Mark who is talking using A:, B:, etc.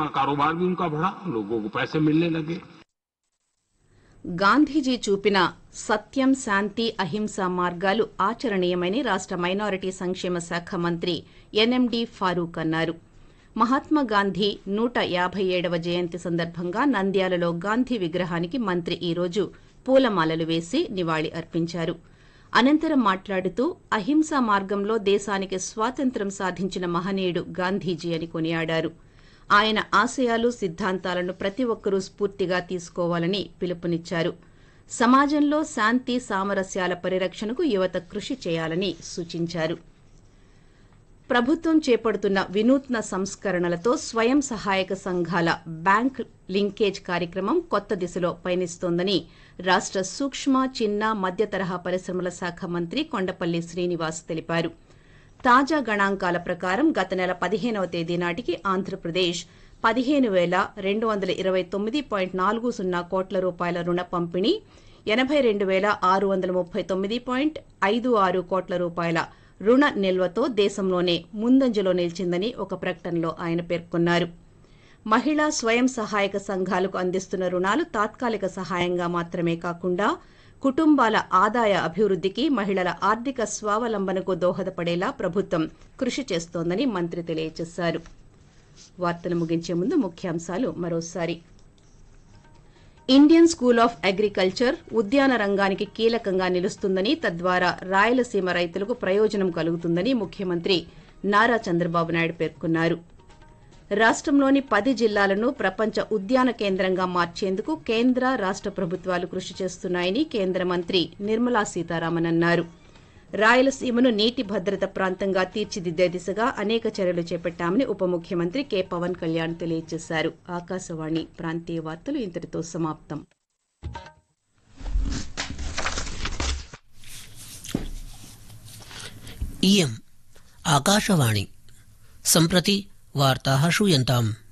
A: कारोबार भी उनका बढ़ा लोगों को पैसे मिलने लगे
B: గాంధీజీ చూపిన సత్యం శాంతి అహింస మార్గాలు ఆచరణీయమని రాష్ట మైనారిటీ సంక్షేమ శాఖ మంత్రి ఎన్ఎండి ఫారూక్ అన్నారు మహాత్మా గాంధీ నూట యాభై ఏడవ జయంతి సందర్భంగా నంద్యాలలో గాంధీ విగ్రహానికి మంత్రి ఈ రోజు పూలమాలలు వేసి నివాళి అర్పించారు అనంతరం మాట్లాడుతూ అహింసా మార్గంలో దేశానికి స్వాతంత్ర్యం సాధించిన మహనీయుడు గాంధీజీ అని కొనియాడారు ఆయన ఆశయాలు సిద్ధాంతాలను ప్రతి ఒక్కరూ స్ఫూర్తిగా తీసుకోవాలని పిలుపునిచ్చారు సమాజంలో శాంతి సామరస్యాల పరిరక్షణకు యువత కృషి చేయాలని సూచించారు ప్రభుత్వం చేపడుతున్న వినూత్న సంస్కరణలతో స్వయం సహాయక సంఘాల బ్యాంక్ లింకేజ్ కార్యక్రమం కొత్త దిశలో పయనిస్తోందని రాష్ట సూక్ష్మ చిన్న మధ్య తరహా పరిశ్రమల శాఖ మంత్రి కొండపల్లి శ్రీనివాస్ తెలిపారు తాజా గణాంకాల ప్రకారం గత నెల పదిహేనవ తేదీ నాటికి ఆంధ్రప్రదేశ్ పదిహేను వేల రెండు వందల ఇరవై తొమ్మిది పాయింట్ నాలుగు సున్నా కోట్ల రూపాయల రుణ పంపిణీ ఎనభై రెండు వేల ఆరు వందల ముప్పై తొమ్మిది పాయింట్ ఐదు ఆరు కోట్ల రూపాయల రుణ నిల్వతో దేశంలోనే ముందంజలో నిలిచిందని ఒక ప్రకటనలో ఆయన పేర్కొన్నారు మహిళా స్వయం సహాయక సంఘాలకు అందిస్తున్న రుణాలు తాత్కాలిక సహాయంగా మాత్రమే కాకుండా కుటుంబాల ఆదాయ అభివృద్ధికి మహిళల ఆర్థిక స్వావలంబనకు దోహదపడేలా ప్రభుత్వం కృషి చేస్తోందని మంత్రి తెలియజేశారు వార్తలు ముగించే ముందు ముఖ్యాంశాలు మరోసారి ఇండియన్ స్కూల్ ఆఫ్ అగ్రికల్చర్ ఉద్యాన రంగానికి కీలకంగా నిలుస్తుందని తద్వారా రాయలసీమ రైతులకు ప్రయోజనం కలుగుతుందని ముఖ్యమంత్రి నారా చంద్రబాబు నాయుడు పేర్కొన్నారు రాష్టంలోని పది జిల్లాలను ప్రపంచ ఉద్యాన కేంద్రంగా మార్చేందుకు కేంద్ర రాష్ట ప్రభుత్వాలు కృషి చేస్తున్నాయని కేంద్ర మంత్రి నిర్మలా సీతారామన్ అన్నారు రాయలసీమను నీటి భద్రత ప్రాంతంగా తీర్చిదిద్దే దిశగా అనేక చర్యలు చేపట్టామని ఉప ముఖ్యమంత్రి కె పవన్ కళ్యాణ్ తెలియజేశారు ఆకాశవాణి ప్రాంతీయ వార్తలు ఇంతటితో సమాప్తం
C: इयम् आकाशवाणी सम्प्रति वार्ताः श्रूयन्ताम्